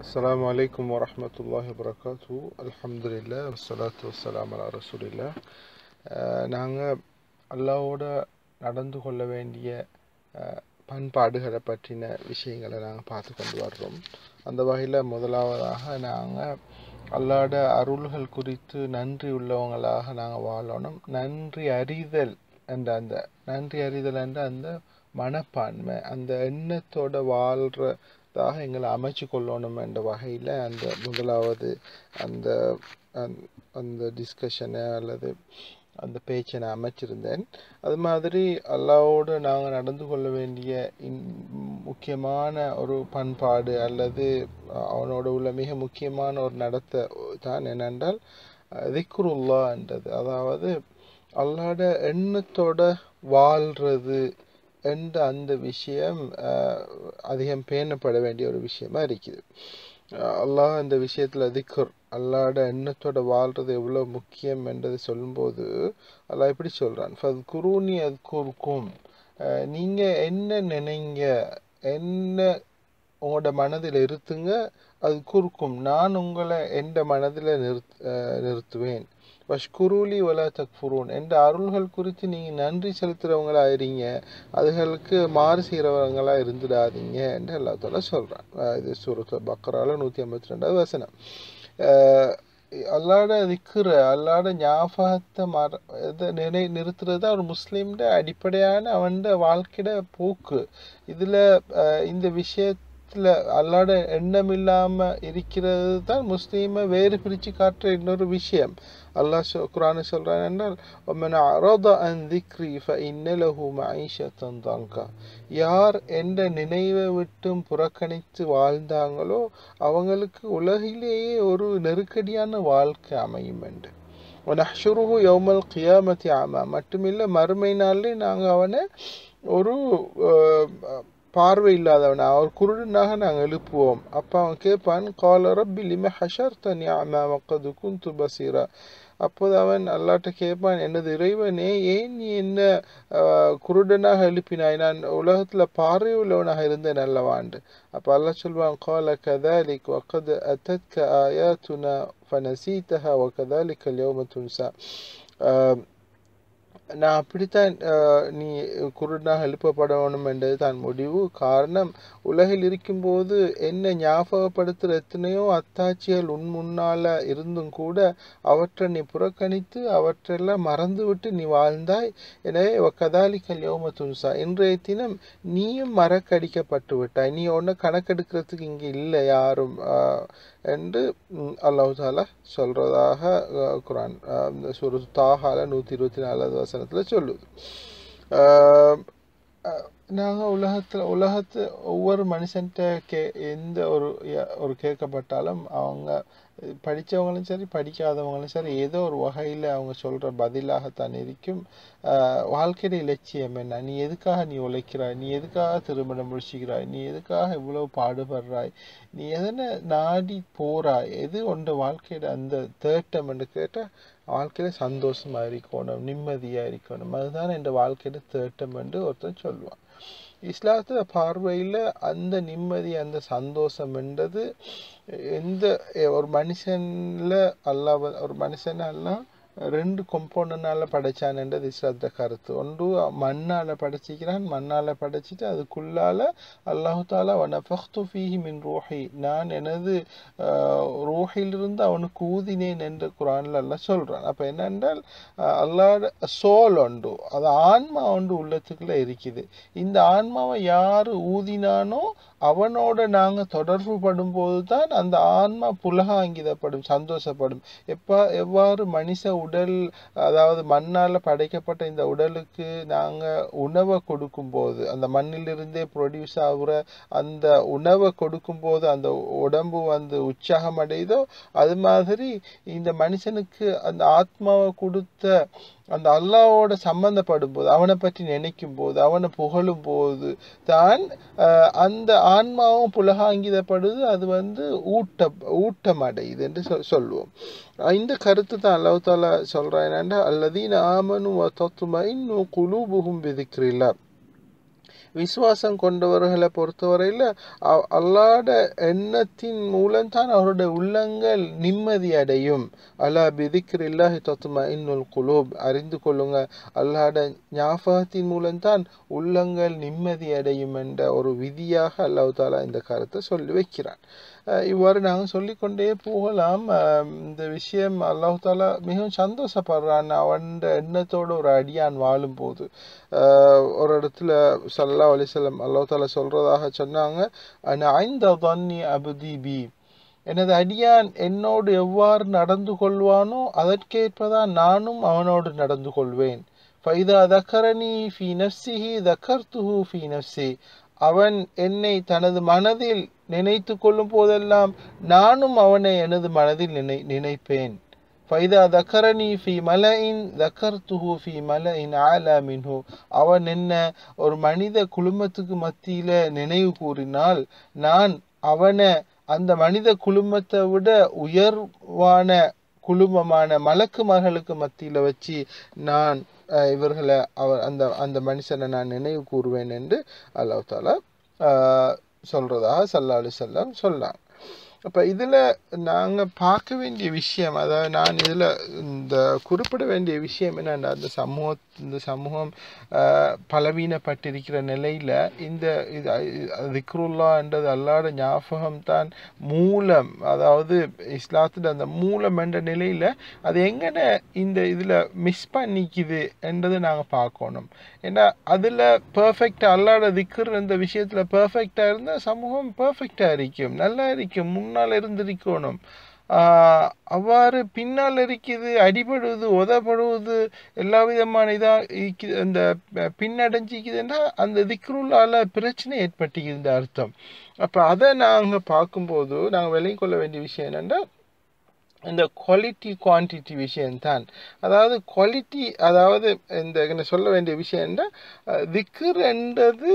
السلام عليكم ورحمة الله وبركاته الحمد لله والصلاة والسلام على رسول الله நாங்கள் அல்லாவோட நடந்து கொள்ள வேண்டிய அஹ், பண்பாடுகளை பற்றின விஷயங்களை நாங்கள் பார்த்து கொண்டு வர்றோம் அந்த வகையில் முதலாவதாக நாங்கள் அல்லாட அருள்கள் குறித்து நன்றி உள்ளவங்களாக நாங்கள் வாழணும் நன்றி அறிதல் என்ற அந்த நன்றி அறிதல் என்ற அந்த மனப்பான்மை அந்த எண்ணத்தோட வாழ்றதாக எங்களை அமைச்சு கொள்ளணும் என்ற வகையில் அந்த முதலாவது அந்த அந்த- அந்த டிஸ்கஷனை அல்லது அந்த பேச்சை நான் அமைச்சிருந்தேன் அது மாதிரி அல்லாவோடு நாங்கள் நடந்து கொள்ள வேண்டிய இன்- முக்கியமான ஒரு பண்பாடு அல்லது அவனோட உள்ள மிக முக்கியமான ஒரு நடத்தை தான் என்னென்றால் திக்ருல்லான்றது அதாவது அல்லாட எண்ணத்தோட வாழ்றது என்ற அந்த விஷயம் அஹ், அதிகம் பேணப்பட வேண்டிய ஒரு விஷயமா இருக்குது அஹ் அல்லாஹ் இந்த விஷயத்துல திக்ர் அல்லாட எண்ணத்தோட வாழ்றது எவ்வளவு முக்கியம் என்றதை சொல்லும்போது அல்லாஹ் இப்படி சொல்றான் ஃபத்குரூனி அத்குர்கும் அஹ் நீங்க என்ன நினைங்க என்ன உங்களோட மனதில் இருத்துங்க அது குறுக்கும் நான் உங்களை எந்த மனதில் நிறுத் அஹ் நிறுத்துவேன் வஷ்குரூலி வலா தக்ஃபுரூன் என்ற அருள்கள் குறித்து நீங்கள் நன்றி செலுத்துகிறவங்களா இருங்க அதுகளுக்கு மாறு செய்கிறவங்களா இருந்துடாதீங்க என்று அல்லா தாலா சொல்கிறான் இது சூரத்து பக்ரால நூற்றி ஐம்பத்தி ரெண்டாவது வசனம் அஹ் அல்லாட திக்குற அல்லாட ஞாபகத்தை மற இதை நினை நிறுத்துறது தான் ஒரு முஸ்லீம்ட அடிப்படையான அவன்ட வாழ்க்கையோட போக்கு இதில் இந்த விஷயத்தில் அல்லாட எண்ணம் இல்லாமல் இருக்கிறது தான் முஸ்லீமை வேறு பிரித்து காட்டுற இன்னொரு விஷயம் அல்லாஹ் சொ குரானை சொல்கிறான் என்றால் وَمَنْ أَعْرَضَ عَنْ ذِكْرِي فَإِنَّ لَهُ مَعِيشَةً ضَنْكًا யார் என்ற நினைவை விட்டும் புறக்கணித்து வாழ்ந்தாங்களோ அவங்களுக்கு உலகிலேயே ஒரு நெருக்கடியான வாழ்க்கை அமையும் என்று وَنَحْشُرُهُ يَوْمَ الْقِيَامَةِ أَعْمَى மட்டுமில்லை மறுமை நாளிலே நாங்கள் அவனை ஒரு அஹ், பார்வை இல்லாதவன் அவர் குருடனாக நாங்கள் எழுப்புவோம் அப்போ அவன் கேட்பான் கால ரப்பி லிம ஹஷர்தனி அமா வக்கது குந்து பசீரா அப்போது அவன் அல்லாட்ட கேட்பான் எனது இறைவனே ஏன் நீ என்ன அஹ், குருடனாக எழுப்பினாய் நான் உலகத்தில் பார்வை உள்ளவனாக இருந்தேன் அல்லவாண்டு அப்போ அல்லாஹ் சொல்வான் கால கதாலிக் வக்கது அத்தத்க ஆயாத்துனா ஃபனசீத்தஹா வகதாலிக் اليوم துன்சா அஹ், நான் அப்படித்தான் அஹ், நீ குருடனாக எழுப்பப்படணும் என்றது தான் முடிவு காரணம் உலகில் இருக்கும்போது என்ன ஞாபகப்படுத்துகிற எத்தனையோ அத்தாட்சிகள் உன் முன்னால இருந்தும் கூட அவற்றை நீ புறக்கணித்து அவற்றெல்லாம் மறந்துவிட்டு நீ வாழ்ந்தாய் எனவே கதாலிக்கல் யோம துன்சா இன்றைய தினம் நீயும் மறக்கடிக்கப்பட்டு விட்டாய் நீ ஒன்று கணக்கெடுக்கிறதுக்கு இங்கே இல்லை யாரும் அஹ், என்று ம், அல்லாஹ் தாலா சொல்றதாக அஹ், குரான் அஹ், இந்த சுரு தாகால நூற்றி இருபத்தி நாலாவது வசனத்தில் சொல்லுது நாங்கள் உலகத்தில் உலகத்து ஒவ்வொரு மனுஷன்கிட்ட கே எந்த ஒரு ய- ஒரு கேட்கப்பட்டாலும் அவங்க படித்தவங்களும் சரி படிக்காதவங்களும் சரி ஏதோ ஒரு வகையில் அவங்க சொல்கிற பதிலாகத்தான் இருக்கும் ஆஹ் வாழ்க்கையோட இலட்சியம் என்ன நீ எதுக்காக நீ உழைக்கிறாய் நீ எதுக்காக திருமணம் முடிச்சுக்கிறாய் நீ எதுக்காக இவ்வளவு பாடுபடுறாய் நீ எதனை நாடி போறாய் எது உண்ட வாழ்க்கையோட அந்த தேட்டம் என்று கேட்டால் வாழ்க்கையில சந்தோஷமா இருக்கணும் நிம்மதியா இருக்கணும் அதுதான் என் வாழ்க்கையோட தேட்டம் என்று ஒருத்தன் சொல்லுவான் இஸ்லாத்துல பார்வையில அந்த நிம்மதி அந்த சந்தோஷம் என்றது எந்த ஒரு மனுஷன்ல அல்லாஹ் வ- ஒரு மனுஷன் எல்லாம் ரெண்டு கொம்போனனால படைச்சான்ன்றது இஸ்லாத்த கருத்து ஒன்று மண்ணால படைச்சிக்கிறான் மண்ணால படைச்சிட்டு அதுக்குள்ளால அல்லாஹு தாலா வனஃபக்து ஃபீஹி மின் ரூஹி நான் எனது ஆஹ், ரூஹிலிருந்து அவனுக்கு ஊதினேன் என்று குரான்ல எல்லாம் சொல்றான் அப்ப என்னென்றால் ஆஹ், அல்லாஹ் சோல் உண்டு அது ஆன்மா உண்டு உள்ளத்துக்குள்ள இருக்குது இந்த ஆன்மாவை யாரு ஊதினானோ அவனோட நாங்க தொடர்பு படும் போதுதான் அந்த ஆன்மா புலகாங்கிதப்படும் சந்தோஷப்படும் எப்ப எவ்வாறு மனுஷ உடல் அதாவது மண்ணால படைக்கப்பட்ட இந்த உடலுக்கு நாங்க உணவை கொடுக்கும் போது அந்த மண்ணிலிருந்தே ப்ரொடியூஸ் ஆகுற அந்த உணவை கொடுக்கும் போது அந்த உடம்பு வந்து உற்சாகம் அடையுதோ அது மாதிரி இந்த மனுஷனுக்கு அந்த ஆத்மாவை கொடுத்த அந்த அல்லாவோட சம்பந்தப்படும் போது அவனை பற்றி நினைக்கும் போது அவனை புகழும் போது தான் அஹ், அந்த ஆன்மாவும் புலகாங்கிதப்படுது அது வந்து ஊட்ட ஊட்டம் அடையுது என்று சொல் சொல்லுவோம் அஹ் இந்த கருத்து தான் அல்லாஹ் தாலா சொல்றான் என்னன்னா அல்லதீன ஆமனு வ தத்துமைன்னு குலூபுகும் விதிக்கிறில்லா விசுவாசம் கொண்டவர்களை பொறுத்தவரையில் அல்லாட எண்ணத்தின் மூலம்தான் அவருடைய உள்ளங்கள் நிம்மதி அடையும் அலா பிதிக்ர் இல்லாஹி தத்துமா இன்னுல் குலூப் அறிந்து கொள்ளுங்க அல்லாட ஞாபகத்தின் மூலம்தான் உள்ளங்கள் நிம்மதி அடையும் என்ற ஒரு விதியாக அல்லாஹ் தாலா இந்த கருத்தை சொல்லி வைக்கிறான் இவ்வாறு நாங்கள் சொல்லிக்கொண்டே போகலாம் இந்த விஷயம் அல்லாஹு தாலா மிகவும் சந்தோஷப்படுறான் அவன் எண்ணத்தோட ஒரு அடியான் வாழும் போது ஒரு இடத்துல சல்லா அலிசல்லம் அல்லாஹு தாலா சொல்றதாக சொன்னாங்க ஐந்த தன்னி அபுதி பி எனது அடியான் என்னோடு எவ்வாறு நடந்து கொள்வானோ அதற்கேற்பதான் நானும் அவனோடு நடந்து கொள்வேன் ஃபைதா தக்கரணி ஃபி நஃப்சிஹி தக்கர்த்துஹு ஃபி நஃப்சி அவன் என்னை தனது மனதில் நினைத்து கொள்ளும் போதெல்லாம் நானும் அவனை எனது மனதில் நினை நினைப்பேன் ஃபைதா தக்கரணி ஃபி மலையின் தக்கர்த்துஹு ஃபி மலையின் ஆலா மின்ஹு அவன் என்ன ஒரு மனித குழுமத்துக்கு மத்தியில நினைவு கூறினால் நான் அவனை அந்த மனித குழுமத்தை விட உயர்வான குழுமமான மலக்குமார்களுக்கு மத்தியில வச்சு நான் இவர்களை அவர் அந்த அந்த மனுஷனை நான் நினைவு கூறுவேன் என்று அல்லாஹ் தாலா சொல்றதாக சல்லா அலி செல்லம் சொன்னாங்க அப்போ இதில் நாங்கள் பார்க்க வேண்டிய விஷயம் அதாவது நான் இதில் இந்த குறிப்பிட வேண்டிய விஷயம் என்னென்னா இந்த சமூக இந்த சமூகம் பலவீனப்பட்டிருக்கிற நிலையில் இந்த இது திக்ருல்லான்றது அல்லாட ஞாபகம் தான் மூலம் அதாவது இஸ்லாத்தில் அந்த மூலம் என்ற நிலையில் அது எங்கன இந்த இதில் மிஸ் பண்ணிக்குது என்றதை நாங்கள் பார்க்கணும் ஏன்னா அதில் பர்ஃபெக்டாக அல்லாட திக்ர் இந்த விஷயத்தில் பர்ஃபெக்டாக இருந்தால் சமூகம் பர்ஃபெக்டாக இருக்கும் நல்லா இருக்கும் முன்னால் இருந்திருக்கணும் அவ்வாறு பின்னால் இருக்குது அடிபடுவது உதப்படுவது எல்லா விதமான இதாக இந்த பின்னடைஞ்சிக்குதுன்னா அந்த திக்ருளால பிரச்சனை ஏற்பட்டிக்குது இந்த அர்த்தம் அப்போ அதை நாங்கள் பார்க்கும்போது நாங்கள் விலை கொள்ள வேண்டிய விஷயம் என்னென்னா இந்த குவாலிட்டி குவான்டிட்டி விஷயம்தான் அதாவது குவாலிட்டி அதாவது இந்த என்ன சொல்ல வேண்டிய விஷயம் என்ன திக்ர் என்றது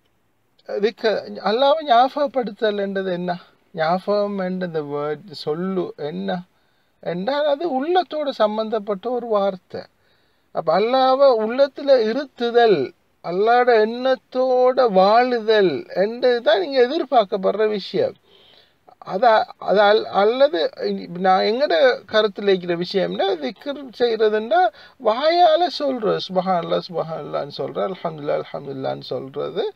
திக்க அல்லாவை ஞாபகப்படுத்தல்ன்றது என்ன ஞாபகம் என்ற இந்த வேர்ட் சொல்லு என்ன என்றால் அது உள்ளத்தோடு சம்பந்தப்பட்ட ஒரு வார்த்தை அப்போ அல்லாவ உள்ளத்தில் இருத்துதல் அல்லாட எண்ணத்தோட வாழுதல் என்றது தான் நீங்கள் எதிர்பார்க்கப்படுற விஷயம் அது அது அல் அல்லது நான் எங்கட கருத்தில் இருக்கிற விஷயம்னா திக்கர் செய்கிறதுன்னா வாயால் சொல்கிறோம் சுபஹான்லா சுபஹான்லான்னு சொல்கிறேன் அல்ஹம்துல்லா அல்ஹம்துல்லான்னு சொல்கிறது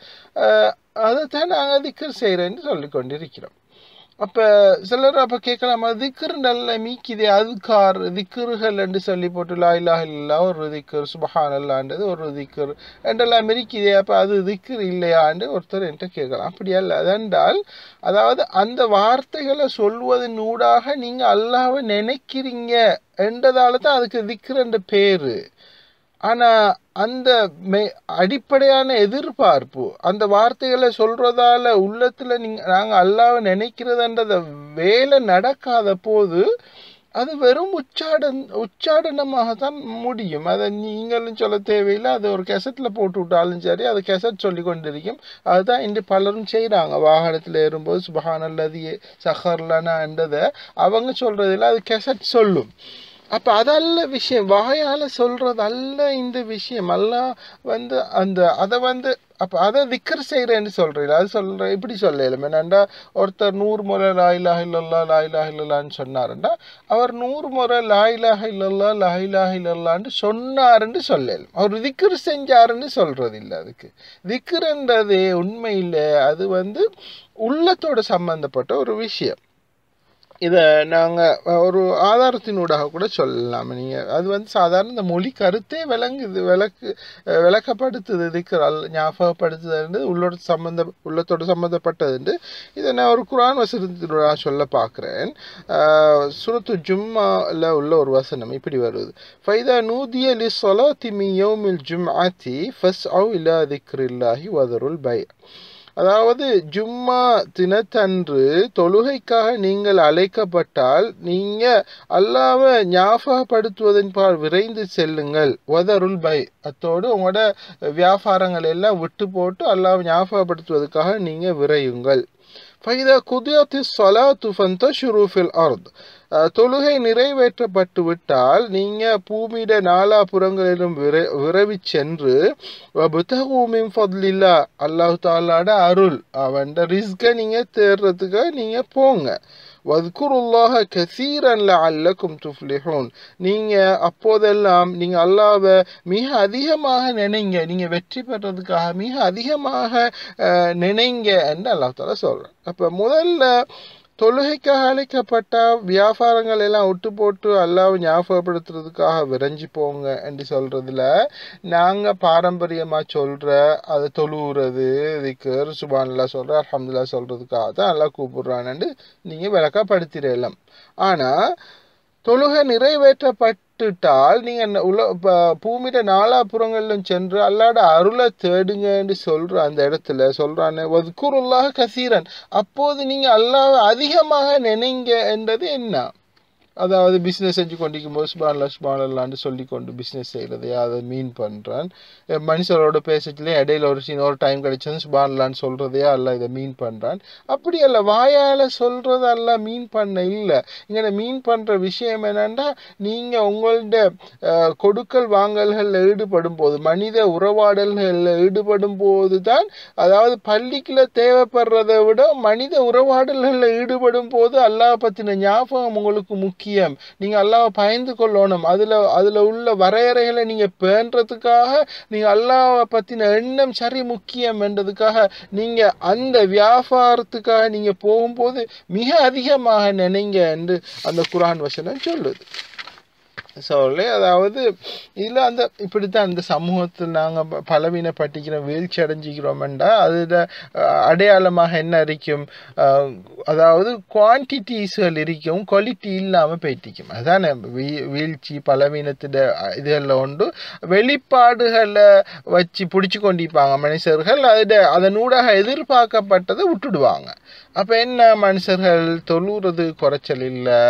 அதை தான் நாங்கள் திக்கர் செய்கிறேன்னு சொல்லி கொண்டிருக்கிறோம் அப்போ சிலர் அப்போ கேட்கலாமா திக்ரு நல்ல மீக்கிதே அதுக்கார் திக்ருகள் என்று சொல்லி போட்டு லா இல்லாஹ் இல்லா ஒரு திக்கர் சுபஹான் அல்லான்றது ஒரு திக்கர் என்றெல்லாம் மிரிக்குதே அப்போ அது திக்ர் இல்லையான்னு ஒருத்தர் என்கிட்ட கேட்கலாம் அப்படி அல்ல அதென்றால் அதாவது அந்த வார்த்தைகளை சொல்வதன் ஊடாக நீங்கள் அல்லாவை நினைக்கிறீங்க என்றதால தான் அதுக்கு திக்ர் என்ற பேர் ஆனால் அந்த மெ அடிப்படையான எதிர்பார்ப்பு அந்த வார்த்தைகளை சொல்கிறதால உள்ளத்தில் நீங்கள் நாங்கள் அல்லாவை நினைக்கிறதுன்றத வேலை நடக்காத போது அது வெறும் உச்சாடன் உச்சாடனமாக தான் முடியும் அதை நீங்களும் சொல்ல தேவையில்லை அது ஒரு கெசட்டில் போட்டு விட்டாலும் சரி அது கெசட் சொல்லி கொண்டிருக்கும் அதுதான் இன்று பலரும் செய்கிறாங்க வாகனத்தில் ஏறும்போது சுபஹானல்லது சஹர்லனான்றதை அவங்க சொல்கிறதில்ல அது கெசட் சொல்லும் அப்போ அதல்ல விஷயம் வாயால் சொல்கிறது அல்ல இந்த விஷயம் அல்ல வந்து அந்த அதை வந்து அப்போ அதை திக்கர் செய்கிறேன்னு சொல்கிறீங்க அது சொல்கிற இப்படி சொல்லலும் என்னண்டா ஒருத்தர் நூறு முறை லாயிலாக இல்லல்லா லாயிலாக இல்லல்லான்னு சொன்னாருண்டா அவர் நூறு முறை லாயிலாக இல்லல்லா லாயிலாக இல்லல்லான்னு சொன்னாருன்னு சொல்லலும் அவர் திக்கர் செஞ்சாருன்னு சொல்கிறது இல்லை அதுக்கு திக்கர்ன்றதே உண்மையில் அது வந்து உள்ளத்தோட சம்பந்தப்பட்ட ஒரு விஷயம் இதை நாங்கள் ஒரு ஆதாரத்தினூடாக கூட சொல்லலாம் நீங்கள் அது வந்து சாதாரண இந்த மொழி கருத்தே விளங்குது விளக்கு விளக்கப்படுத்துது இதுக்கு அல் ஞாபகப்படுத்துது உள்ளோட சம்மந்த உள்ளத்தோட சம்மந்தப்பட்டதுண்டு இதை நான் ஒரு குரான் வசனத்தினூடாக சொல்ல பார்க்குறேன் சுரத்து ஜும்மாவில் உள்ள ஒரு வசனம் இப்படி வருது ஃபைதா நூதிய லி சொலாத்தி மி யோமில் ஜும் ஆத்தி ஃபஸ் அவு இல்லா திக்ரில்லாஹி வதருல் பை அதாவது ஜும்மா தினத்தன்று தொழுகைக்காக நீங்கள் அழைக்கப்பட்டால் நீங்க அல்லாவை ஞாபகப்படுத்துவதன் பால் விரைந்து செல்லுங்கள் ஒதருள் பை அத்தோடு உங்களோட வியாபாரங்கள் எல்லாம் விட்டு போட்டு அல்லாவை ஞாபகப்படுத்துவதற்காக நீங்க விரையுங்கள் ஃபைதா குதியத்தி சலாத்து ஃபந்தஷுரு ஃபில் அர்த் அஹ், தொழுகை நிறைவேற்றப்பட்டு விட்டால் நீங்க பூமியிட நாலாபுறங்களிலும் விரை விரவி சென்று வபுத்தகு மின் ஃபத்லில்லா அல்லாஹ் தாலாட அருள் அவன் ரிஸ்கை நீங்க தேடுறதுக்காக நீங்க போங்க வத்குருல்லாஹ கசீரன் லஅல்லக்கும் துஃப்லிஹூன் நீங்க அப்போதெல்லாம் நீங்க அல்லாஹ்வை மிக அதிகமாக நினைங்க நீங்க வெற்றி பெறதுக்காக மிக அதிகமாக அஹ், நினைங்க என்று அல்லாஹ் தாலா சொல்றேன் அப்ப முதல்ல தொழுகைக்காக அழைக்கப்பட்ட வியாபாரங்கள் எல்லாம் விட்டு போட்டு அல்லாஹ் ஞாபகப்படுத்துறதுக்காக விரைஞ்சு போங்க என்று சொல்றதுல நாங்க பாரம்பரியமா சொல்ற அது தொழுவுறது திக்கர் சுபான்லா சொல்ற அல்ஹம்துலில்லாஹ் சொல்றதுக்காக தான் அல்லாஹ் கூப்பிடுறான்னு நீங்க விளக்கப்படுத்திடலாம் ஆனா தொழுகை நிறைவேற்றப்பட்டுட்டால் நீங்க ந- உல ப- பூமியில நாலாபுறங்களிலும் சென்று அல்லாட அருளை தேடுங்கன்னு சொல்ற அந்த இடத்துல சொல்றானே வத்குருல்லாஹ் கசீரன் அப்போது நீங்க அல்லாஹ் அதிகமாக நினைங்க என்றது என்ன அதாவது பிஸ்னஸ் செஞ்சு கொண்டிருக்கும் போது சுபான்லா சுபான்லான்னு சொல்லி கொண்டு பிஸ்னஸ் செய்கிறது அதை மீன் பண்ணுறான் மனுஷரோட பேசச்சுலேயே இடையில ஒரு சீன் ஒரு டைம் கிடைச்சது சுபான்லான்னு சொல்கிறதே அல்ல இதை மீன் பண்ணுறான் அப்படி அல்ல வாயால் சொல்கிறது அல்ல மீன் பண்ண இல்லை இங்கே மீன் பண்ணுற விஷயம் என்னன்னா நீங்கள் உங்களோட அஹ், கொடுக்கல் வாங்கல்களில் ஈடுபடும் போது மனித உறவாடல்களில் ஈடுபடும் போது தான் அதாவது பள்ளிக்குள்ள தேவைப்படுறதை விட மனித உறவாடல்களில் ஈடுபடும் போது அல்லாஹ் பற்றின ஞாபகம் உங்களுக்கு முக்கியம் நீங்க அல்லாஹ் பயந்து கொள்ளணும் அதுல அதுல உள்ள வரையறைகளை நீங்க பேன்றதுக்காக நீங்க அல்லாஹ் பத்தின எண்ணம் சரி முக்கியம் என்றதுக்காக நீங்க அந்த வியாபாரத்துக்காக நீங்க போகும்போது மிக அதிகமாக நினைங்க என்று அந்த குர்ஆன் வசனம் சொல்லுது சொல்லி அதாவது இதில் அந்த இப்படித்தான் இந்த சமூகத்தில் நாங்கள் பலவீனப்பட்டிக்கிறோம் வீழ்ச்சி அடைஞ்சிக்கிறோம்டா அதில் அடையாளமாக என்ன இருக்கும் அஹ், அதாவது குவான்டிட்டிஸ்கள் இருக்கும் குவாலிட்டி இல்லாமல் போயிட்டிக்கும் அதானே வீ வீழ்ச்சி பலவீனத்திட இதுகளில் உண்டு வெளிப்பாடுகளை வச்சு பிடிச்சி கொண்டிருப்பாங்க மனுஷர்கள் அதில் அதனூடாக எதிர்பார்க்கப்பட்டதை விட்டுடுவாங்க அப்போ என்ன மனுஷர்கள் தொழுறது குறைச்சல் இல்லை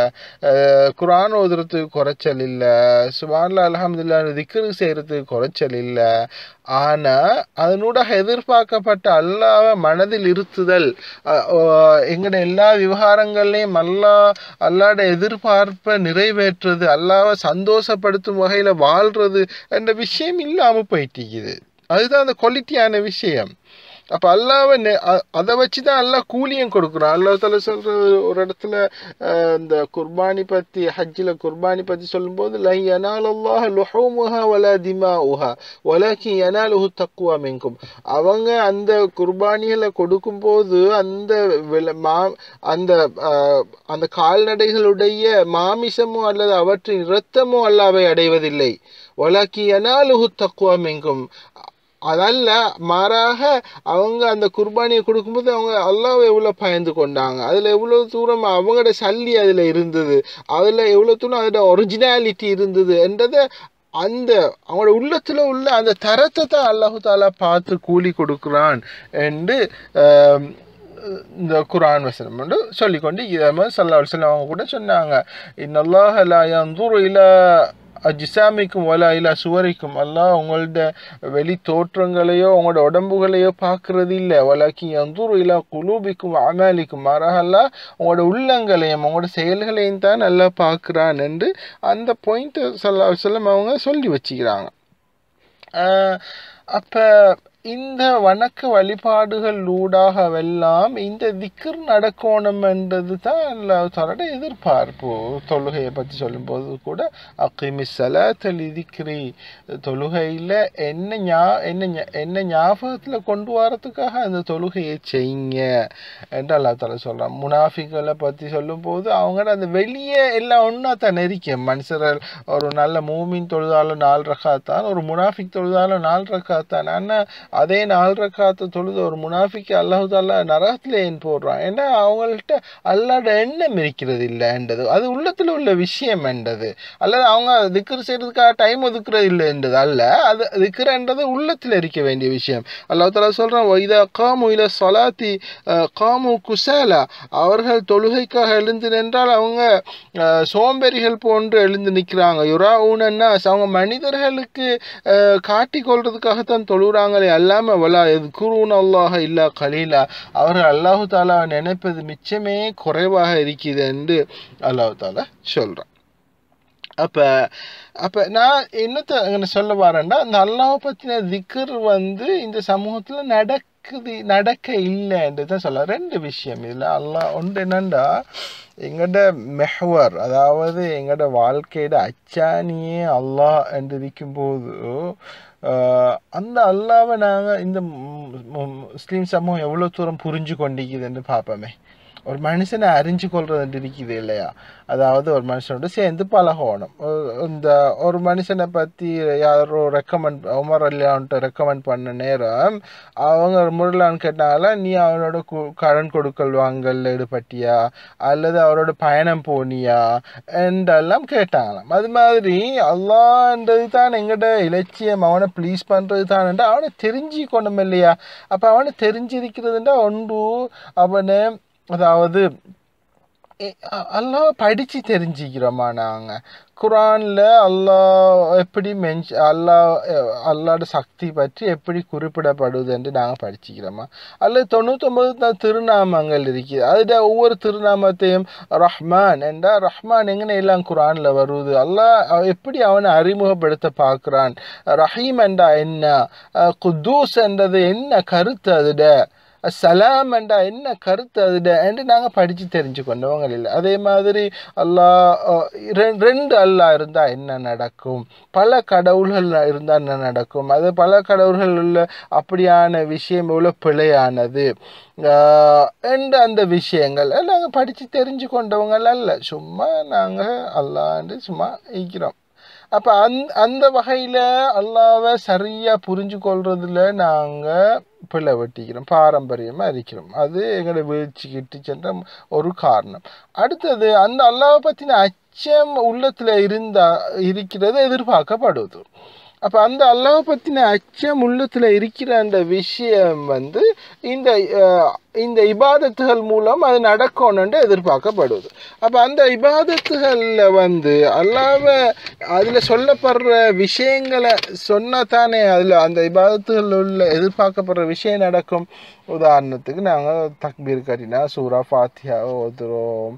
குரான் ஓதுறதுக்கு குறைச்சல் இல்லை சுபான்ல அலமதுல்லா திக்ரு செய்கிறதுக்கு குறைச்சல் இல்லை ஆனால் அதனூடாக எதிர்பார்க்கப்பட்ட அல்லாஹ் மனதில் இருத்துதல் அஹ், அஹ், எங்கட எல்லா விவகாரங்கள்லையும் அல்லா அல்லாட எதிர்பார்ப்பை நிறைவேற்றுறது அல்லாவை சந்தோஷப்படுத்தும் வகையில் வாழ்றது என்ற விஷயம் இல்லாமல் போயிட்டிக்குது அதுதான் அந்த குவாலிட்டியான விஷயம் அப்போ அல்லாவை நெ- அ- அதை வச்சு தான் அல்லாஹ் கூலியும் கொடுக்குறான் அல்லாஹ் தால சொல்ற ஒரு இடத்துல அஹ், இந்த குர்பானி பற்றி ஹஜ்ஜில் குர்பானி பற்றி சொல்லும்போது லை யனாலல்லாஹ் லுஹூமுஹா வலா திமாஉஹா வலாக்கி யனாலுஹு தக்குவா மின்கும் அவங்க அந்த குர்பானிகளை கொடுக்கும்போது அந்த வில மா அந்த அஹ், அந்த கால்நடைகளுடைய மாமிசமோ அல்லது அவற்றின் இரத்தமோ அல்லாவை அடைவதில்லை வலாக்கி யனாலுஹு தக்குவா மின்கும் அதல்ல மாறாக அவங்க அந்த குர்பானியை கொடுக்கும்போது அவங்க அல்லாஹ் எவ்வளோ பயந்து கொண்டாங்க அதில் எவ்வளோ தூரம் அவங்களோட சல்லி அதில் இருந்தது அதில் எவ்வளோ தூரம் அதோட ஒரிஜினாலிட்டி இருந்தது என்றதை அந்த அவங்களோட உள்ளத்தில் உள்ள அந்த தரத்தை தான் அல்லாஹு தாலா பார்த்து கூலி கொடுக்குறான் என்று ஆம், இந்த குர்ஆன் வசனம் வந்து சொல்லிக்கொண்டு இதே மாதிரி சல்லா அலுவலம் அவங்க கூட சொன்னாங்க இன்னல்லாஹ் லா யன்துரு இலா அஜ்சாமிக்கும் வலா இலா சுவரிக்கும் அல்லாஹ் உங்களோட வெளி தோற்றங்களையோ உங்களோட உடம்புகளையோ பார்க்கறது இல்லை வலாக்கி யன்துரு இலா குலூபிக்கும் அமாலிக்கும் மாறாக அல்லாஹ் உங்களோட உள்ளங்களையும் உங்களோட செயல்களையும் தான் நல்லா பார்க்குறான் என்று அந்த பாயிண்ட் சல்லா அலுவலம் அவங்க சொல்லி வச்சுக்கிறாங்க அப்போ இந்த வணக்க வழிபாடுகள் ஊடாகவெல்லாம் இந்த திக்ர் நடக்கணும் என்றது தான் அல்லாஹாலோட எதிர்பார்ப்பு தொழுகையை பற்றி சொல்லும்போது கூட அக்கிமி சலாத்தலி திக்ரி தொழுகையில் என்ன ஞா என்ன ஞா- என்ன ஞாபகத்தில் கொண்டு வரதுக்காக அந்த தொழுகையை செய்யுங்க என்று அல்லா தாலா சொல்கிறான் முனாஃபிகளை பற்றி சொல்லும்போது அவங்களோட அந்த வெளியே எல்லாம் ஒன்றா தான் இருக்கும் மனுஷர்கள் ஒரு நல்ல மூமின் தொழுதாலும் நாலு ரக்காத்தான் ஒரு முனாஃபிக் தொழுதாலும் நாலு ரக்காத்தான் ஆனால் அதே நாலு ரக்காத்தை தொழுது ஒரு முனாஃபிக்கு அல்லாஹு தாலா நரகத்தில் ஏன் போடுறான் ஏன்னா அவங்கள்ட்ட அல்லாட எண்ணம் இருக்கிறது இல்லைன்றது அது உள்ளத்தில் உள்ள விஷயம் என்றது அல்லது அவங்க திக்ர் செய்யறதுக்காக டைம் ஒதுக்குறது இல்லைன்றது அல்ல அது திக்ரன்றது உள்ளத்தில் இருக்க வேண்டிய விஷயம் அல்லாஹ் தாலா சொல்கிறான் வைதா காமு இல சொலாத்தி காமு குசாலா அவர்கள் தொழுகைக்காக எழுந்து நின்றால் அவங்க அஹ், சோம்பேறிகள் போன்று எழுந்து நிற்கிறாங்க யுரா ஊனன்னா அவங்க மனிதர்களுக்கு அஹ், காட்டிக் கொள்றதுக்காகத்தான் தொழுகிறாங்களே அல்லாம வலா எதுக்குரூன் அல்லாஹ் இல்லா கலீலா அவர்கள் அல்லாஹு தாலா நினைப்பது மிச்சமே குறைவாக இருக்குது என்று அல்லாஹு தாலா சொல்றான் அப்ப அப்ப நான் என்னத்தை அங்க சொல்ல வரேன்னா அந்த அல்லாஹ் பத்தின திக்ர் வந்து இந்த சமூகத்துல நடக்குது நடக்க இல்லைன்னு தான் சொல்ல ரெண்டு விஷயம் இதுல அல்லாஹ் ஒன்று என்னண்டா எங்கட மெஹவர் அதாவது எங்கட வாழ்க்கையோட அச்சாணியே அல்லாஹ் என்று இருக்கும்போது ஆஹ், அந்த அல்லாவை நாங்கள் இந்த மு- மு- முஸ்லீம் சமூகம் எவ்வளோ தூரம் புரிஞ்சு கொண்டிருக்குதுன்னு பார்ப்போமே ஒரு மனுஷனை அறிஞ்சு கொள்றது இருக்குது இல்லையா அதாவது ஒரு மனுஷனோட சேர்ந்து பழகணும் ஒரு- இந்த ஒரு மனுஷனை பற்றி யாரோ ரெக்கமெண்ட் உமர் அலியான்ட்டு ரெக்கமெண்ட் பண்ண நேரம் அவங்க ஒரு முரளான்னு கேட்டாங்களா நீ அவனோட கு- கடன் கொடுக்கல் வாங்கல் ஈடுபட்டியா அல்லது அவரோட பயணம் போனியா என்றெல்லாம் கேட்டாங்களாம் அது மாதிரி அல்லான்றது தான் எங்கட இலட்சியம் அவனை ப்ளீஸ் பண்ணுறது தான் அவனை தெரிஞ்சுக்கணும் இல்லையா அப்போ அவனை தெரிஞ்சிருக்கிறதுண்டா ஒன்று அவனை அதாவது எ- அ- அல்லாஹ் படித்து தெரிஞ்சுக்கிறோமா நாங்கள் குரானில் அல்லாஹ் எப்படி மென்ஷ் அல்லாஹ் அஹ், அல்லாஹ்ட சக்தி பற்றி எப்படி குறிப்பிடப்படுது என்று நாங்கள் படிச்சுக்கிறோமா அல்லது தொண்ணூத்தொம்பது த- திருநாமங்கள் இருக்குது அதில் ஒவ்வொரு திருநாமத்தையும் ரஹ்மான் என்றால் ரஹ்மான் எங்கன எல்லாம் குரானில் வருது அல்லாஹ் அவ- எப்படி அவனை அறிமுகப்படுத்த பார்க்குறான் ரஹீம் என்றா என்ன அஹ், குத்தூஸ் என்றது என்ன கருத்து அதுட சலாம் என்றா என்ன கருத்து அதுட என்று நாங்கள் படித்து தெரிஞ்சு கொண்டவங்க இல்லை அதே மாதிரி அல்லாஹ் அஹ், ரெ- ரெண்டு அல்லாஹ் இருந்தால் என்ன நடக்கும் பல கடவுள்கள் இருந்தால் என்ன நடக்கும் அது பல கடவுள்கள் உள்ள அப்படியான விஷயம் எவ்வளோ பிழையானது ஆஹ், என்ற அந்த விஷயங்கள் நாங்கள் படித்து தெரிஞ்சு கொண்டவங்க அல்ல சும்மா நாங்கள் அல்லாண்டு சும்மா இருக்கிறோம் அப்போ அந் அந்த வகையில் அல்லாவை சரியாக புரிஞ்சு கொள்றதுல நாங்கள் பிள்ளை வெட்டிக்கிறோம் பாரம்பரியமாக இருக்கிறோம் அது எங்களோட வீழ்ச்சிக்கிட்டு சென்ற ஒரு காரணம் அடுத்தது அந்த அல்லாவை பற்றின அச்சம் உள்ளத்தில் இருந்தா இருக்கிறது எதிர்பார்க்கப்படுது அப்போ அந்த அல்லாவை பற்றின அச்சம் உள்ளத்தில் இருக்கிற அந்த விஷயம் வந்து இந்த அஹ், இந்த இபாதத்துகள் மூலம் அது நடக்கணும்னு எதிர்பார்க்கப்படுது அப்போ அந்த இபாதத்துகளில் வந்து அல்லாவை அதில் சொல்லப்படுற விஷயங்களை சொன்னா தானே அதில் அந்த இபாதத்துகள் உள்ள எதிர்பார்க்கப்படுற விஷயம் நடக்கும் உதாரணத்துக்கு நாங்கள் தக்பீர் கட்டினா சூரா ஃபாத்தியா ஓதுறோம்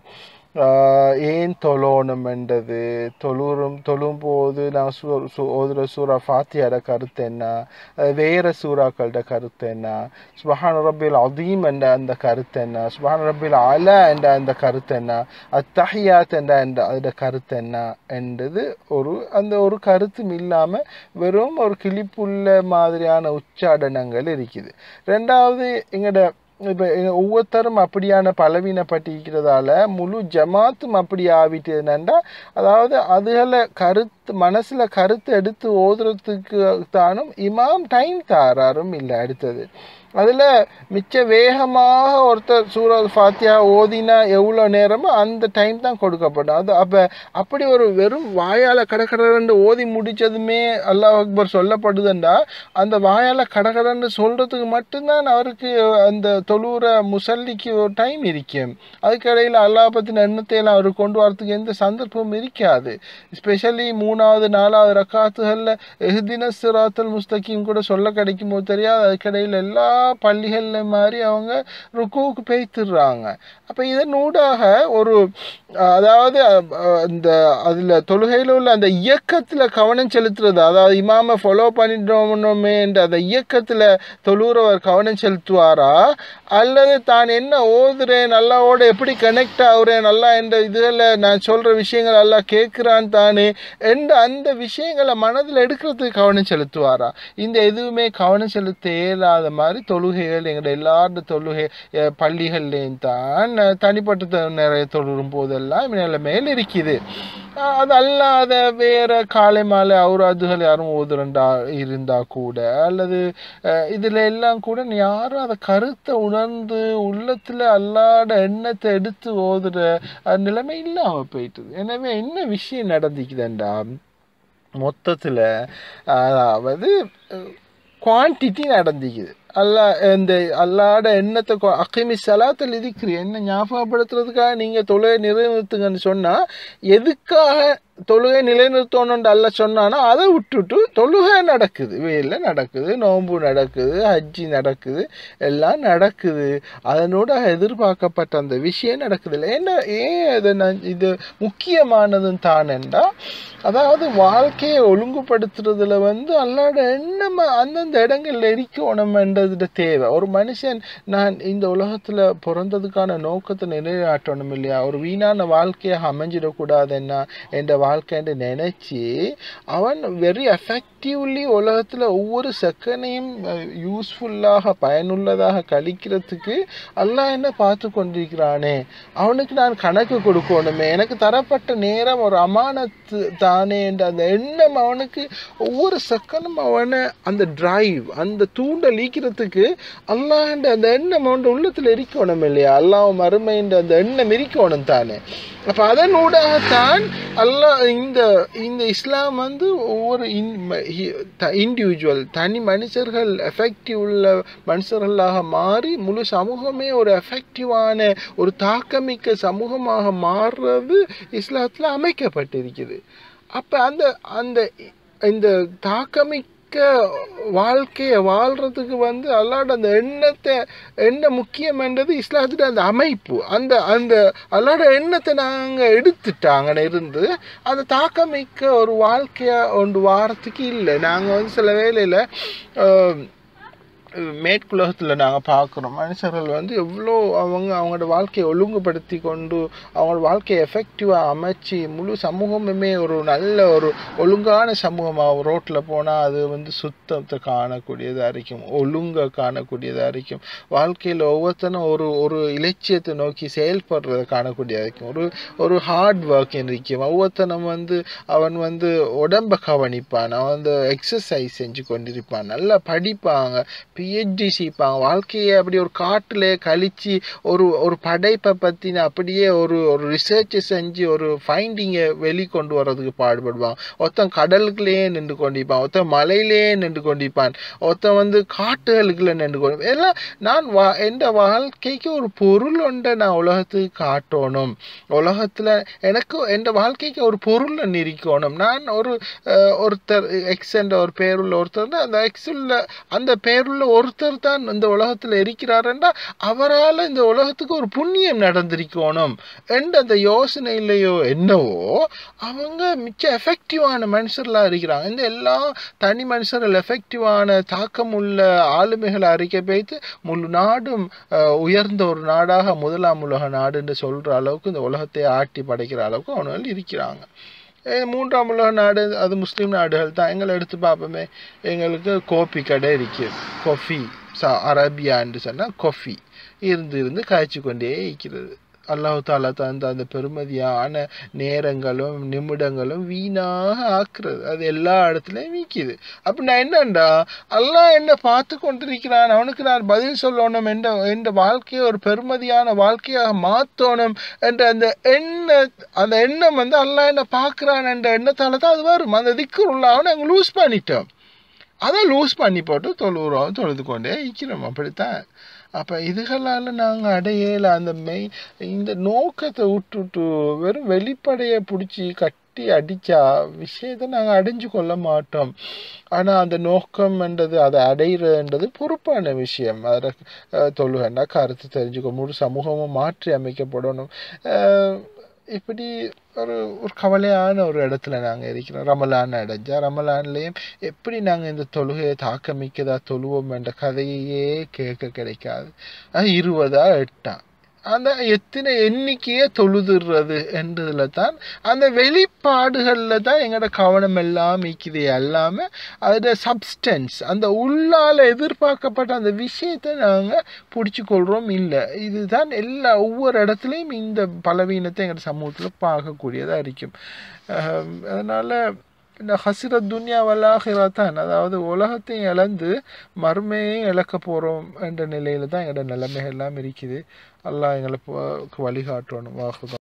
ஆஹ் ஏன் தொழணும் என்றது தொழுறும் தொழும் போது நான் சூ சூ ஓதுற சூறா ஃபாத்தியாட கருத்து என்ன அது வேற சூறாக்களோட கருத்து என்ன சுபஹான் ரபில் அதீம் என்ற அந்த கருத்து என்ன சுபஹான் ரபில் அல என்ற அந்த கருத்து என்ன அத்தஹியாத் என்ற என்ற அதோட கருத்து என்ன என்றது ஒரு அந்த ஒரு கருத்தும் இல்லாமல் வெறும் ஒரு கிளிப்புள்ள மாதிரியான உச்சாடனங்கள் இருக்குது ரெண்டாவது எங்களோட இப்போ ஒவ்வொருத்தரும் அப்படியான பலவீனப்பட்டிருக்கிறதால முழு ஜமாத்தும் அப்படி ஆவிட்டதுனண்டா அதாவது அதுகளை கருத்து மனசில் கருத்து எடுத்து ஓதுறதுக்கு தானும் இமாம் டைம் தாராரும் இல்லை அடுத்தது அதில் மிச்ச வேகமாக ஒருத்தர் சூரா ஃபாத்தியா ஓதினா எவ்வளோ நேரமோ அந்த டைம் தான் கொடுக்கப்படும் அது அப்போ அப்படி ஒரு வெறும் வாயால் கடற்கடன்னு ஓதி முடித்ததுமே அல்லாஹ் அக்பர் சொல்லப்படுதுண்டா அந்த வாயால் கடற்கடன்னு சொல்கிறதுக்கு மட்டும்தான் அவருக்கு அந்த தொழுற முசல்லிக்கு ஒரு டைம் இருக்கும் அதுக்கிடையில் அல்லாஹ் பற்றின எண்ணத்தையெல்லாம் அவர் கொண்டு வரதுக்கு எந்த சந்தர்ப்பமும் இருக்காது ஸ்பெஷலி மூணாவது நாலாவது ரக்காத்துகளில் எஹ்தின சிராத்தல் முஸ்தகீம் கூட சொல்ல கிடைக்குமோ தெரியாது அதுக்கிடையில் எல்லா பள்ளிகளில் மாதிரி அவங்க ருக்குவுக்கு பேய்த்துடுறாங்க அப்போ இதன் ஊடாக ஒரு அதாவது அஹ், இந்த அதில் தொழுகையில் உள்ள அந்த இயக்கத்தில் கவனம் செலுத்துறது அதாவது இமாமை ஃபாலோ பண்ணிட்டோம்னோமே என்ற அந்த இயக்கத்தில் தொழுகிறவர் கவனம் செலுத்துவாரா அல்லது தான் என்ன ஓதுறேன் நல்லாவோட எப்படி கனெக்ட் ஆகுறேன் நல்லா என்ற இதில் நான் சொல்கிற விஷயங்கள் எல்லாம் கேட்குறான் தானே என்ற அந்த விஷயங்களை மனதில் எடுக்கிறதுக்கு கவனம் செலுத்துவாரா இந்த எதுவுமே கவனம் செலுத்த இயலாத மாதிரி தொழுகைகள் எங்களோட எல்லாரோட தொழுகை அஹ், பள்ளிகள்லேயும் தான் அஹ், தனிப்பட்ட த- நிறைய தொழுறும் போதெல்லாம் நிலைமையில் இருக்குது அஹ், அது அல்லாத வேற காலை மாலை அவுராதுகள் யாரும் ஓதுறண்டா இருந்தா கூட அல்லது அஹ், இதுல எல்லாம் கூட யாரும் அதை கருத்தை உணர்ந்து உள்ளத்துல அல்லாட எண்ணத்தை எடுத்து ஓதுற அஹ், நிலைமை இல்லாம போயிட்டுது எனவே என்ன விஷயம் நடந்துக்குதுண்டா மொத்தத்தில் அதாவது குவான்டிட்டி நடந்துக்குது அல்லா இந்த அல்லாட எண்ணத்தை கொ- அக்கிமி சலாத்தில் இருக்கிற என்ன ஞாபகப்படுத்துறதுக்காக நீங்கள் தொலை நிறைவேற்றுங்கன்னு சொன்னால் எதுக்காக தொழுகை நிலைநிறுத்தணும்னு அல்ல சொன்னானா அதை விட்டுட்டு தொழுகை நடக்குது வேலை நடக்குது நோன்பு நடக்குது ஹஜ்ஜி நடக்குது எல்லாம் நடக்குது அதனோட எதிர்பார்க்கப்பட்ட அந்த விஷயம் நடக்குது இல்லை ஏன்னா ஏன் இதை நான் இது முக்கியமானதும் தானேண்டா அதாவது வாழ்க்கையை ஒழுங்குபடுத்துறதுல வந்து அல்லாட எண்ணம் அந்தந்த இடங்கள்ல இருக்கணும்ன்றது தேவை ஒரு மனுஷன் நான் இந்த உலகத்துல பிறந்ததுக்கான நோக்கத்தை நிறைவேற்றணும் இல்லையா ஒரு வீணான வாழ்க்கையாக அமைஞ்சிடக்கூடாது என்ன என்ற வாழ்க்கைன்னு நினைச்சு அவன் வெரி எஃபெக்டிவ்லி உலகத்துல ஒவ்வொரு செகண்டையும் யூஸ்ஃபுல்லாக பயனுள்ளதாக கழிக்கிறதுக்கு அல்லாஹ் என்ன பார்த்து கொண்டிருக்கிறானே அவனுக்கு நான் கணக்கு கொடுக்கணுமே எனக்கு தரப்பட்ட நேரம் ஒரு அமானத்து தானே என்ற அந்த எண்ணம் அவனுக்கு ஒவ்வொரு செகண்டும் அவனை அந்த டிரைவ் அந்த தூண்டல் ஈக்கிறதுக்கு அல்லாஹ்ன்ற அந்த எண்ணம் அவன் உள்ளத்துல இருக்கணும் இல்லையா அல்லாஹ் மறுமைன்ற அந்த எண்ணம் இருக்கணும் தானே அப்ப அதனூடாகத்தான் அல்லாஹ் இந்த இந்த இஸ்லாம் வந்து ஒவ்வொரு இண்டிவிஜுவல் தனி மனுஷர்கள் எஃபெக்டிவ் உள்ள மனுஷர்களாக மாறி முழு சமூகமே ஒரு எஃபெக்டிவான ஒரு தாக்கமிக்க சமூகமாக மாறுறது இஸ்லாத்தில் அமைக்கப்பட்டிருக்குது அப்போ அந்த அந்த இந்த தாக்கமிக்க வாழ்க்கையை வாழ்றதுக்கு வந்து அல்லாட அந்த எண்ணத்தை எண்ணம் முக்கியம்ன்றது இஸ்லாத்துல அந்த அமைப்பு அந்த அந்த அல்லாட எண்ணத்தை நாங்கள் எடுத்துட்டாங்கன்னு இருந்து அந்த தாக்கமிக்க ஒரு வாழ்க்கையை ஒன்று வாரத்துக்கு இல்லை நாங்கள் வந்து சில வேளையில் மேற்குலகத்தில் நாங்கள் பார்க்குறோம் மனுஷர்கள் வந்து எவ்வளோ அவங்க அவங்களோட வாழ்க்கையை ஒழுங்குபடுத்தி கொண்டு அவங்களோட வாழ்க்கையை எஃபெக்டிவாக அமைச்சு முழு சமூகமுமே ஒரு நல்ல ஒரு ஒழுங்கான சமூகமாக ரோட்டில் போனால் அது வந்து சுத்தத்தை காணக்கூடியதாக இருக்கும் ஒழுங்கை காணக்கூடியதாக இருக்கும் வாழ்க்கையில் ஒவ்வொருத்தனும் ஒரு ஒரு இலட்சியத்தை நோக்கி செயல்படுறதை காணக்கூடியதாக இருக்கும் ஒரு ஒரு ஹார்ட் ஒர்க் இருக்கும் ஒவ்வொருத்தனும் வந்து அவன் வந்து உடம்பை கவனிப்பான் அவன் வந்து எக்ஸசைஸ் செஞ்சு கொண்டிருப்பான் நல்லா படிப்பாங்க பிஹெச்டி செய்ப்பாங்க வாழ்க்கையை அப்படி ஒரு காட்டில் கழிச்சு ஒரு ஒரு படைப்பை பற்றின அப்படியே ஒரு ஒரு ரிசர்ச் செஞ்சு ஒரு ஃபைண்டிங்கை வெளிக்கொண்டு வர்றதுக்கு பாடுபடுவான் ஒருத்தன் கடலுக்குள்ளேயே நின்று கொண்டிருப்பான் ஒருத்தன் மலையிலேயே நின்று கொண்டிருப்பான் ஒருத்தன் வந்து காட்டுகளுக்குள்ள நின்று கொண்டு எல்லாம் நான் வா எந்த வாழ்க்கைக்கு ஒரு பொருள் ஒன்றை நான் உலகத்துக்கு காட்டணும் உலகத்தில் எனக்கு என் வாழ்க்கைக்கு ஒரு பொருள் இருக்கணும் நான் ஒரு ஒருத்தர் எக்ஸ் என்ற ஒரு பேருள்ள ஒருத்தர் அந்த எக்ஸுள்ள அந்த பேருள்ள ஒருத்தர் தான் இந்த உலகத்தில் இருக்கிறாருன்றா அவரால் இந்த உலகத்துக்கு ஒரு புண்ணியம் நடந்திருக்கணும் என்ற அந்த யோசனையிலையோ என்னவோ அவங்க மிச்ச எஃபெக்டிவான மனுஷர்களாக இருக்கிறாங்க இந்த எல்லா தனி மனுஷர்கள் எஃபெக்டிவான தாக்கம் உள்ள ஆளுமைகளை அறிக்கை வைத்து முழு நாடும் உயர்ந்த ஒரு நாடாக முதலாம் உலக நாடுன்னு சொல்கிற அளவுக்கு இந்த உலகத்தை ஆட்டி படைக்கிற அளவுக்கு அவனுகள் இருக்கிறாங்க மூன்றாம் உலக நாடு அது முஸ்லீம் நாடுகள் தான் எங்களை எடுத்து பார்ப்போமே எங்களுக்கு கோப்பி கடை இருக்குது கொஃபி ச அரபியான்னு சொன்னால் கொஃபி இருந்து இருந்து காய்ச்சி கொண்டே இருக்கிறது அல்லாஹு தாலா தந்த அந்த பெருமதியான நேரங்களும் நிமிடங்களும் வீணாக ஆக்குறது அது எல்லா இடத்துலையும் வீக்குது அப்போ நான் என்னண்டா அல்லாஹ் என்ன பார்த்து கொண்டிருக்கிறான் அவனுக்கு நான் பதில் சொல்லணும் என்ற என்ற வாழ்க்கையை ஒரு பெருமதியான வாழ்க்கையாக மாற்றணும் என்ற அந்த எண்ண அந்த எண்ணம் வந்து அல்லாஹ் என்ன பார்க்குறான் என்ற எண்ணத்தால் தான் அது வரும் அந்த திக்கு உள்ளாக நாங்கள் லூஸ் பண்ணிட்டோம் அதை லூஸ் பண்ணி போட்டு தொழுகிறோம் தொழுது கொண்டே இருக்கிறோம் அப்படித்தான் அப்போ இதுகளால் நாங்கள் அடையல அந்த மெய் இந்த நோக்கத்தை விட்டுட்டு வெறும் வெளிப்படையை பிடிச்சி கட்டி அடித்தா விஷயத்தை நாங்கள் அடைஞ்சு கொள்ள மாட்டோம் ஆனால் அந்த நோக்கம்ன்றது அதை அடைகிறன்றது பொறுப்பான விஷயம் அதில் தொழுகண்டா கருத்து தெரிஞ்சுக்க முழு சமூகமும் மாற்றி அமைக்கப்படணும் இப்படி ஒரு ஒரு கவலையான ஒரு இடத்துல நாங்கள் இருக்கிறோம் ரமலான் அடைஞ்சா ரமலான்லேயும் எப்படி நாங்கள் இந்த தொழுகையை தாக்கமிக்கதா தொழுவோம் என்ற கதையே கேட்க கிடைக்காது அது இருபதா எட்டா அந்த எத்தனை எண்ணிக்கையை தொழுதுறது என்றதுல தான் அந்த வெளிப்பாடுகளில் தான் எங்களோட கவனம் எல்லாம் மீக்குது எல்லாமே அதோட சப்ஸ்டன்ஸ் அந்த உள்ளால் எதிர்பார்க்கப்பட்ட அந்த விஷயத்தை நாங்கள் பிடிச்சி கொள்கிறோம் இல்லை இதுதான் எல்லா ஒவ்வொரு இடத்துலையும் இந்த பலவீனத்தை எங்களோட சமூகத்தில் பார்க்கக்கூடியதாக இருக்கும் அதனால் இந்த ஹசிர துன்யா வல்லாஹிரா தான் அதாவது உலகத்தையும் இழந்து மறுமையும் இழக்க போகிறோம் என்ற நிலையில தான் எங்களோட நிலைமை எல்லாம் இருக்குது அல்லாஹ் எங்களுக்கு வழிகாட்டணும் வாகுதான்